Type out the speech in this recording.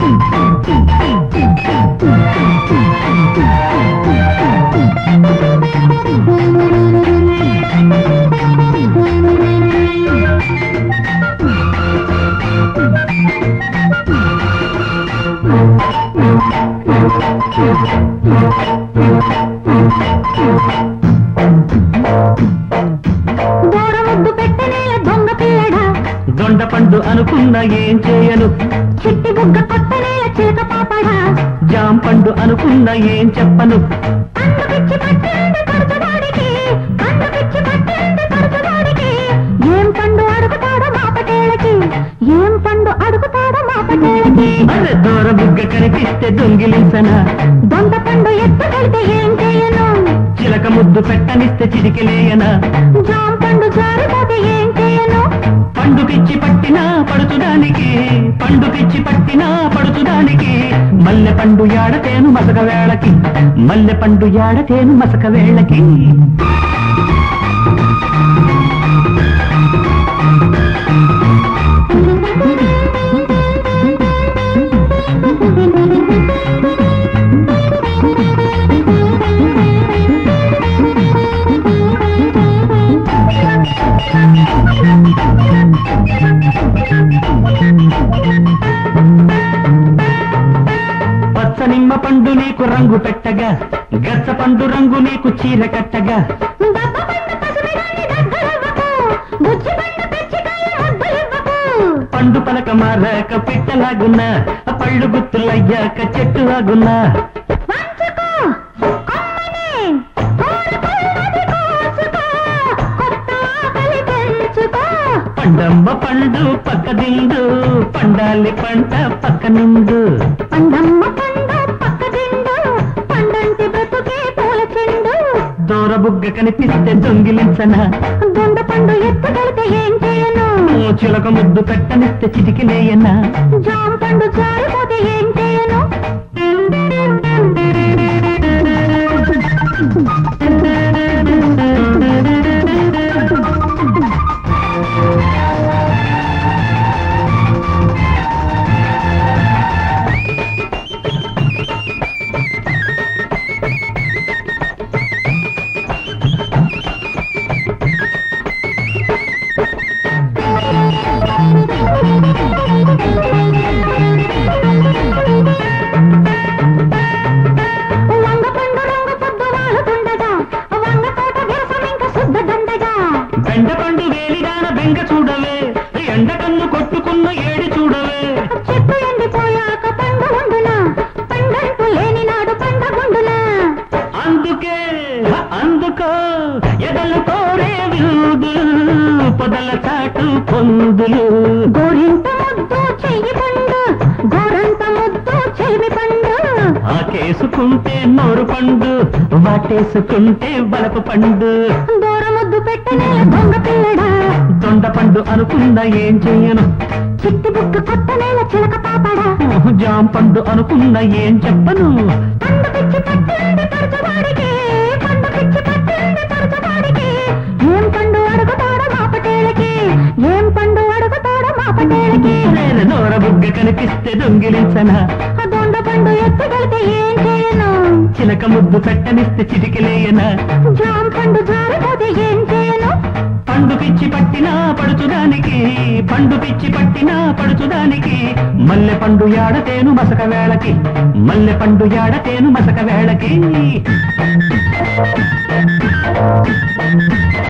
దూరముద్దు పెట్టనేల దొంగ పిల్లడా దొండ పండు అనుకున్నా ఏం చేయను చిట్టి బుగ్గ కొట్టనేల చిలక పాపడా జాం పండు అనుకున్నా ఏం చెప్పను పండు పిచ్చి పట్టింది పడుచువాడికి పండు పిచ్చి పట్టింది పడుచువాడికి ఏం పండు అడుగుతాడో మా పటేళ్ళకి ఏం పండు అడుగుతాడో మా పటేళ్ళకి అరే దూర బుగ్గ కనిపిస్తే దొంగిలించనా దొండ పండు ఎత్తుకెళ్తే ఏం చేయను చిలక ముద్దు పెట్టనిస్తే చిటికెలేయనా జామ పండు జారిపోతే ఏం చేయను పండు పిచ్చి పట్టినా పడుచుదానికి పండు పిచ్చి పట్టినా పడుచుదానికి మల్లె పండు యాడతేను మసక వేళకి మల్లె పండు యాడతేను మసక వేళకి పచ్చ నిమ్మ పండు నీకు రంగు పెట్టగా గచ్చ పండు రంగు నీకు చీర కట్టగా దప్ప పండు పసిమిడాన్ని దగ్గరవ్వకు బుజ్జి పండు పిచ్చికాయ ముద్దలివ్వకు పండు పలక మారాక పిట్టలాగున్నా పళ్ళు గుత్తులయ్యాక చెట్టు లాగున్నా వంచుకో కొమ్మని కోరుకున్నది కోసుకో కొత్త ఆకలి పెంచుకో పండమ్మ పండు పక్క దిండు పండాలి పంట పక్క నిండు పండమ్మ పండు పక్క దిండు పండంటి బ్రతుకే పూల చెండు దూర బుగ్గ కనిపిస్తే దొంగిలించనా దొండ పండు ఎత్తుకెళ్తే ఏం చేయను చిలక ముద్దు పెట్టనిస్తే చిటికిలేయనా జామ పండు జారిపోతే ఏం చేయను వంగ పండు రంగు పొద్దు వాలుతుండగా వంగ తోట వ్యవసం ఇంకా శుద్ధ దండగా బెండ పండు వేలిగాన బెంగ చూడవే ఎండ కన్ను కొట్టుకున్న ఏడి చూడవే చెట్టు ఎండిపోయాక పండు ఉండునా పండంటూ లేని నాడు పండగుండునా అందుకే హ, అందుకో ఎదలు కోరే విరుదులు పొదల చాటు పొందులు గోరింట ముద్దు చెయ్యి పండు గోరంత ముద్దు చెవి పండు ఆకేసుకుంటే నోరు పండు వాటేసుకుంటే వలపు పండు దూర ముద్దు పెట్టనే దొంగ పిల్లడా దొండ పండు అనుకున్నా ఏం చెయ్యను చిట్టి బుక్క కొత్త నేల చిలక పాపడా జాం పండు అనుకున్నా ఏం చెప్పను పండు పిచ్చి పట్టింది పరచవాడికి పండు పిచ్చి పట్టింది పరచవాడికి ఏం పండు అడుగుతాడో మా పటేళ్ళకి ఏం పండు అడుగుతాడో మా పటేళ్ళకి నేను నోర బుగ్గ కనిపిస్తే దొంగిలించనా ఆ దొండ పండు ఎత్తుకెళ్తే ఏం చేయను చిలక ముద్దు పెట్టనిస్తే చిటికిలేయనా జామ పండు జారిపోతే ఏం చేయను పండు పిచ్చి పట్టినా పడుచుదానికి పండు పిచ్చి పట్టినా పడుచుదానికి మల్లె పండు యాడతేను మసక వేళకి మల్లె పండు యాడతేను మసక వేళకి